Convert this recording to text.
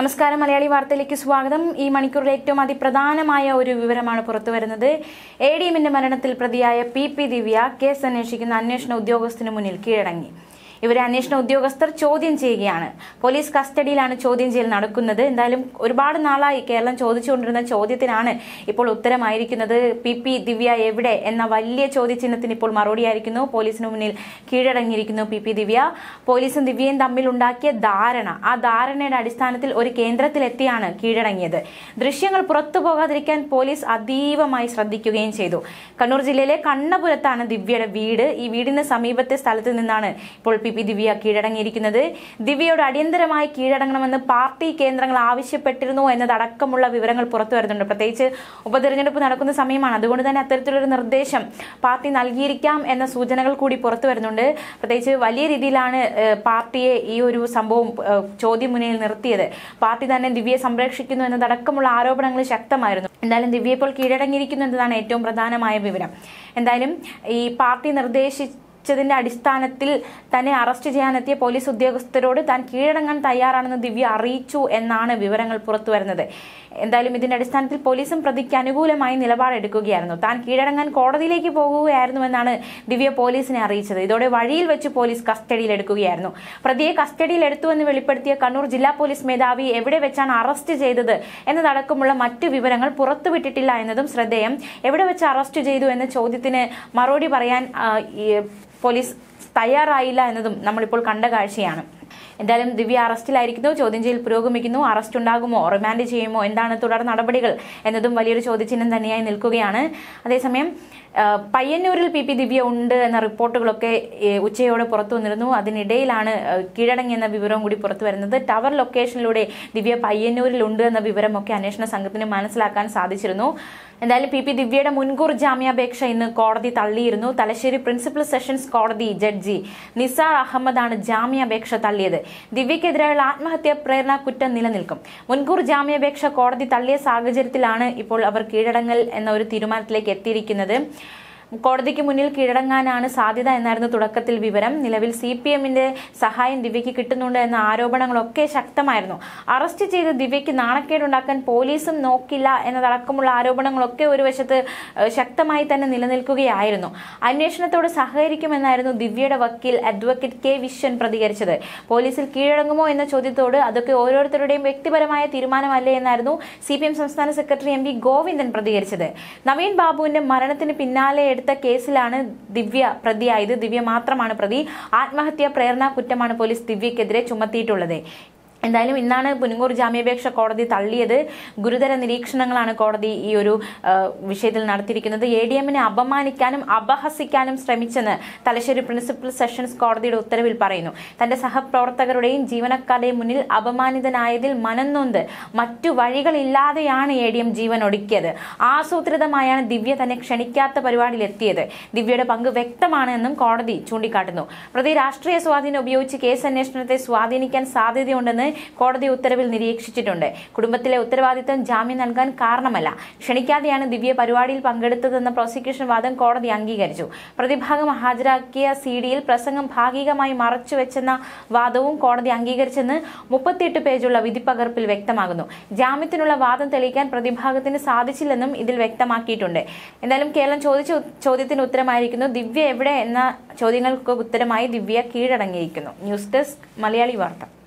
നമസ്കാരം മലയാളി വാർത്തയിലേക്ക് സ്വാഗതം ഈ മണിക്കൂറിലെ ഏറ്റവും അതിപ്രധാനമായ ഒരു വിവരമാണ് പുറത്തുവരുന്നത് എ ഡി എമ്മിന്റെ മരണത്തിൽ പ്രതിയായ പി പി ദിവ്യ കേസ് അന്വേഷിക്കുന്ന അന്വേഷണ ഉദ്യോഗസ്ഥന് മുന്നിൽ കീഴടങ്ങി ഇവരെ അന്വേഷണ ഉദ്യോഗസ്ഥർ ചോദ്യം ചെയ്യുകയാണ് പോലീസ് കസ്റ്റഡിയിലാണ് ചോദ്യം ചെയ്യൽ നടക്കുന്നത് എന്തായാലും ഒരുപാട് നാളായി കേരളം ചോദിച്ചുകൊണ്ടിരുന്ന ചോദ്യത്തിനാണ് ഇപ്പോൾ ഉത്തരമായിരിക്കുന്നത് പി പി ദിവ്യ എവിടെ എന്ന വലിയ ചോദ്യചിഹ്നത്തിന് ഇപ്പോൾ മറുപടിയായിരിക്കുന്നു പോലീസിന് മുന്നിൽ കീഴടങ്ങിയിരിക്കുന്നു പി പി ദിവ്യ പോലീസും ദിവ്യയും തമ്മിൽ ഉണ്ടാക്കിയ ധാരണ ആ ധാരണയുടെ അടിസ്ഥാനത്തിൽ ഒരു കേന്ദ്രത്തിലെത്തിയാണ് കീഴടങ്ങിയത് ദൃശ്യങ്ങൾ പുറത്തു പോകാതിരിക്കാൻ പോലീസ് അതീവമായി ശ്രദ്ധിക്കുകയും ചെയ്തു കണ്ണൂർ ജില്ലയിലെ കണ്ണപുരത്താണ് ദിവ്യയുടെ വീട് ഈ വീടിന് സമീപത്തെ സ്ഥലത്ത് നിന്നാണ് ഇപ്പോൾ പി പി ദിവ്യ കീഴടങ്ങിയിരിക്കുന്നത് ദിവ്യയോട് അടിയന്തരമായി കീഴടങ്ങണമെന്ന് പാർട്ടി കേന്ദ്രങ്ങൾ ആവശ്യപ്പെട്ടിരുന്നു എന്നതടക്കമുള്ള വിവരങ്ങൾ പുറത്തു വരുന്നുണ്ട് പ്രത്യേകിച്ച് ഉപതെരഞ്ഞെടുപ്പ് നടക്കുന്ന സമയമാണ് അതുകൊണ്ട് തന്നെ അത്തരത്തിലൊരു നിർദ്ദേശം പാർട്ടി നൽകിയിരിക്കാം എന്ന സൂചനകൾ കൂടി പുറത്തു വരുന്നുണ്ട് പ്രത്യേകിച്ച് വലിയ രീതിയിലാണ് ഏഹ്, പാർട്ടിയെ ഈ ഒരു സംഭവം ഏഹ്, ചോദ്യമുനയിൽ നിർത്തിയത് പാർട്ടി തന്നെ ദിവ്യയെ സംരക്ഷിക്കുന്നു എന്നതടക്കമുള്ള ആരോപണങ്ങൾ ശക്തമായിരുന്നു എന്തായാലും ദിവ്യ ഇപ്പോൾ കീഴടങ്ങിയിരിക്കുന്നു എന്നതാണ് ഏറ്റവും പ്രധാനമായ വിവരം എന്തായാലും ഈ പാർട്ടി നിർദ്ദേശി ച്ചതിന്റെ അടിസ്ഥാനത്തിൽ തന്നെ അറസ്റ്റ് ചെയ്യാനെത്തിയ പോലീസ് ഉദ്യോഗസ്ഥരോട് താൻ കീഴടങ്ങാൻ തയ്യാറാണെന്ന് ദിവ്യ അറിയിച്ചു എന്നാണ് വിവരങ്ങൾ പുറത്തുവരുന്നത് എന്തായാലും ഇതിന്റെ അടിസ്ഥാനത്തിൽ പോലീസും പ്രതിക്ക് അനുകൂലമായി നിലപാടെടുക്കുകയായിരുന്നു താൻ കീഴടങ്ങാൻ കോടതിയിലേക്ക് പോകുകയായിരുന്നുവെന്നാണ് ദിവ്യ പോലീസിനെ അറിയിച്ചത് ഇതോടെ വഴിയിൽ വെച്ച് പോലീസ് കസ്റ്റഡിയിൽ എടുക്കുകയായിരുന്നു പ്രതിയെ കസ്റ്റഡിയിൽ എടുത്തുവെന്ന് വെളിപ്പെടുത്തിയ കണ്ണൂർ ജില്ലാ പോലീസ് മേധാവി എവിടെ വെച്ചാണ് അറസ്റ്റ് ചെയ്തത് എന്നതടക്കമുള്ള മറ്റു വിവരങ്ങൾ പുറത്തുവിട്ടിട്ടില്ല എന്നതും ശ്രദ്ധേയം എവിടെ വെച്ച് അറസ്റ്റ് ചെയ്തു എന്ന ചോദ്യത്തിന് മറുപടി പറയാൻ ആ, ഈ പോലീസ് തയ്യാറായില്ല എന്നതും നമ്മളിപ്പോൾ കണ്ട കാഴ്ചയാണ് എന്തായാലും ദിവ്യ അറസ്റ്റിലായിരിക്കുന്നു ചോദ്യം ചെയ്യൽ പുരോഗമിക്കുന്നു അറസ്റ്റ് ഉണ്ടാകുമോ റിമാൻഡ് ചെയ്യുമോ എന്താണ് തുടർ നടപടികൾ എന്നതും വലിയൊരു ചോദ്യചിഹ്നം തന്നെയായി നിൽക്കുകയാണ് അതേസമയം ആ, പയ്യന്നൂരിൽ പി പി ദിവ്യ ഉണ്ട് എന്ന റിപ്പോർട്ടുകളൊക്കെ ഏ, ഉച്ചയോടെ പുറത്തു വന്നിരുന്നു അതിനിടയിലാണ് ആ, കീഴടങ്ങി എന്ന വിവരവും കൂടി പുറത്തു വരുന്നത് ടവർ ലൊക്കേഷനിലൂടെ ദിവ്യ പയ്യന്നൂരിൽ ഉണ്ട് എന്ന വിവരമൊക്കെ അന്വേഷണ സംഘത്തിന് മനസ്സിലാക്കാൻ സാധിച്ചിരുന്നു എന്തായാലും പി പി ദിവ്യയുടെ മുൻകൂർ ജാമ്യാപേക്ഷ ഇന്ന് കോടതി തള്ളിയിരുന്നു തലശ്ശേരി പ്രിൻസിപ്പൽ സെഷൻസ് കോടതി ജഡ്ജി നിസാർ അഹമ്മദാണ് ജാമ്യാപേക്ഷ തള്ളിയത് ദിവ്യക്കെതിരെയുള്ള ആത്മഹത്യാ പ്രേരണ കുറ്റം നിലനിൽക്കും മുൻകൂർ ജാമ്യാപേക്ഷ കോടതി തള്ളിയ സാഹചര്യത്തിലാണ് ഇപ്പോൾ അവർ കീഴടങ്ങൽ എന്ന ഒരു തീരുമാനത്തിലേക്ക് എത്തിയിരിക്കുന്നത് കോടതിക്ക് മുന്നിൽ കീഴടങ്ങാനാണ് സാധ്യത എന്നായിരുന്നു തുടക്കത്തിൽ വിവരം നിലവിൽ സി പി എമ്മിന്റെ സഹായം ദിവ്യയ്ക്ക് കിട്ടുന്നുണ്ട് എന്ന ആരോപണങ്ങളൊക്കെ ശക്തമായിരുന്നു അറസ്റ്റ് ചെയ്ത് ദിവ്യയ്ക്ക് നാണക്കേടുണ്ടാക്കാൻ പോലീസും നോക്കില്ല എന്നതടക്കമുള്ള ആരോപണങ്ങളൊക്കെ ഒരു വശത്ത് ഏഹ്, ശക്തമായി തന്നെ നിലനിൽക്കുകയായിരുന്നു അന്വേഷണത്തോട് സഹകരിക്കുമെന്നായിരുന്നു ദിവ്യയുടെ വക്കീൽ അഡ്വക്കേറ്റ് കെ വിശ്വൻ പ്രതികരിച്ചത് പോലീസിൽ കീഴടങ്ങുമോ എന്ന ചോദ്യത്തോട് അതൊക്കെ ഓരോരുത്തരുടെയും വ്യക്തിപരമായ തീരുമാനമല്ലേ എന്നായിരുന്നു സി പി എം സംസ്ഥാന സെക്രട്ടറി എം വി ഗോവിന്ദൻ പ്രതികരിച്ചത് നവീൻ ബാബുവിന്റെ മരണത്തിന് പിന്നാലെ എടുത്ത കേസിലാണ് ദിവ്യ പ്രതിയായത് ദിവ്യ മാത്രമാണ് പ്രതി ആത്മഹത്യാ പ്രേരണ കുറ്റമാണ് പോലീസ് ദിവ്യക്കെതിരെ ചുമത്തിയിട്ടുള്ളത് എന്തായാലും ഇന്നാണ് മുൻകൂർ ജാമ്യാപേക്ഷ കോടതി തള്ളിയത് ഗുരുതര നിരീക്ഷണങ്ങളാണ് കോടതി ഈ ഒരു ആ, വിഷയത്തിൽ നടത്തിയിരിക്കുന്നത് എ ഡി എമ്മിനെ അപമാനിക്കാനും അപഹസിക്കാനും ശ്രമിച്ചെന്ന് തലശ്ശേരി പ്രിൻസിപ്പൽ സെഷൻസ് കോടതിയുടെ ഉത്തരവിൽ പറയുന്നു തന്റെ സഹപ്രവർത്തകരുടെയും ജീവനക്കാരുടെയും മുന്നിൽ അപമാനിതനായതിൽ മനംനൊന്ത് മറ്റു വഴികളില്ലാതെയാണ് എ ഡി എം ജീവൻ ഒടുക്കിയത് ആസൂത്രിതമായാണ് ദിവ്യ തന്നെ ക്ഷണിക്കാത്ത പരിപാടിയിൽ എത്തിയത് ദിവ്യയുടെ പങ്ക് വ്യക്തമാണ് എന്നും കോടതി ചൂണ്ടിക്കാട്ടുന്നു പ്രതി രാഷ്ട്രീയ സ്വാധീനം ഉപയോഗിച്ച് കേസ് അന്വേഷണത്തെ സ്വാധീനിക്കാൻ സാധ്യതയുണ്ടെന്ന് കോടതി ഉത്തരവിൽ നിരീക്ഷിച്ചിട്ടുണ്ട് കുടുംബത്തിലെ ഉത്തരവാദിത്തം ജാമ്യം നൽകാൻ കാരണമല്ല ക്ഷണിക്കാതെയാണ് ദിവ്യ പരിപാടിയിൽ പങ്കെടുത്തതെന്ന പ്രോസിക്യൂഷൻ വാദം കോടതി അംഗീകരിച്ചു പ്രതിഭാഗം ഹാജരാക്കിയ സി ഡിയിൽ പ്രസംഗം ഭാഗികമായി മറച്ചുവെച്ചെന്ന വാദവും കോടതി അംഗീകരിച്ചെന്ന് മുപ്പത്തിയെട്ട് പേജുള്ള വിധിപ്പകർപ്പിൽ വ്യക്തമാകുന്നു ജാമ്യത്തിനുള്ള വാദം തെളിയിക്കാൻ പ്രതിഭാഗത്തിന് സാധിച്ചില്ലെന്നും ഇതിൽ വ്യക്തമാക്കിയിട്ടുണ്ട് എന്തായാലും കേരളം ചോദിച്ച ഉ- ചോദ്യത്തിന് ഉത്തരമായിരിക്കുന്നു ദിവ്യ എവിടെ എന്ന ചോദ്യങ്ങൾക്ക് ഉത്തരമായി ദിവ്യ കീഴടങ്ങിയിരിക്കുന്നു ന്യൂസ് ഡെസ്ക് മലയാളി വാർത്ത